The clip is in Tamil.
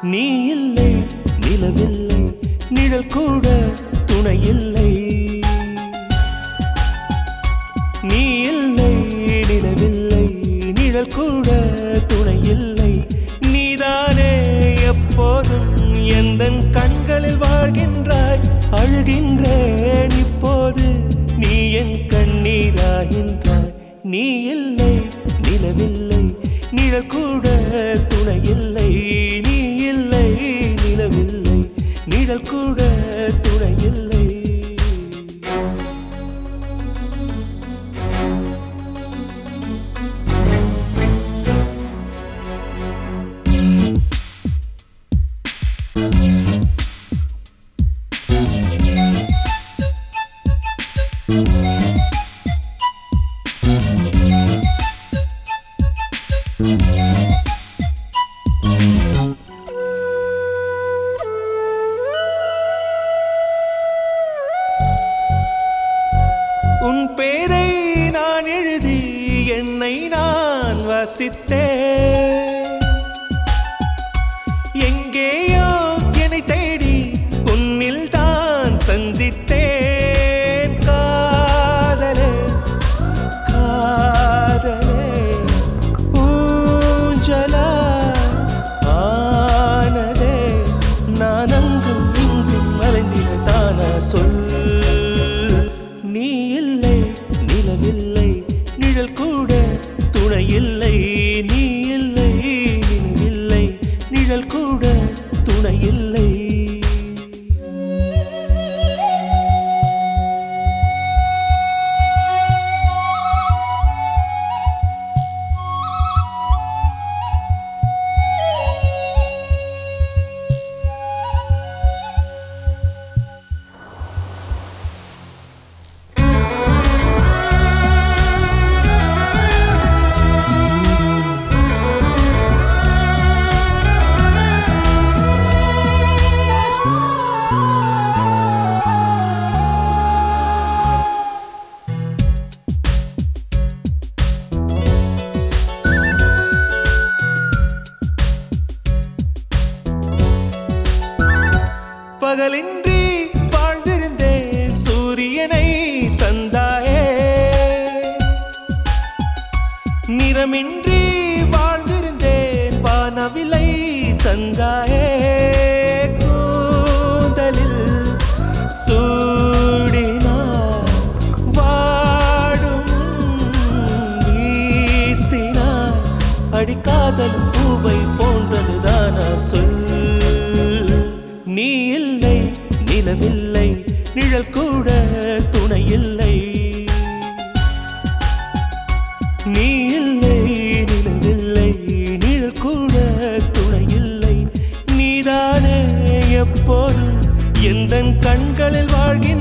நீ இல்லை நிலவில்லை நிழல் கூட துணை இல்லை நீ இல்லை நிலவில்லை நிழல் கூட துணை இல்லை நீதானே எப்போதும் எந்த கண்களில் வாழ்கின்றாய் அழுகின்றேன் இப்போது நீ என் கண்ணீராகின்றாய் நீ இல்லை நிலவில்லை நிழல் கூட துணை இல்லை நீ இல்லை நிலவில்லை நிழல் கூட துணை இல்லை உன் பேரை நான் எழுதி என்னை நான் வசித்தேன் எங்கேயோ என்னை தேடி உன்னில் தான் சந்தித்தேன் காதலே காதலே ஊஞ்சலா ஆனதே நான் அங்கும் இங்கும் மறைந்திட தானா சொல் நீ இல்லை நிலவில்லை நிழல் கூட துணை இல்லை நீ இல்லை நினைவில்லை நிழல் கூட துணை இல்லை பகலின்றி வாழ்ந்திருந்தேன் சூரியனை தந்தாயே நிறமின்றி வாழ்ந்திருந்தேன் வானவிலை தந்தாயே கூந்தலில் சூடினார் வாடும் வீசினார் அடிக்காதல் பூவை போன்றதுதானா சொல் நீ இல்லை நிலவில்லை நிழல் கூட துணை இல்லை நீ இல்லை நிலவில்லை நிழல் கூட துணை இல்லை நீதானே எப்போதும் எந்த கண்களில் வாழ்கின்ற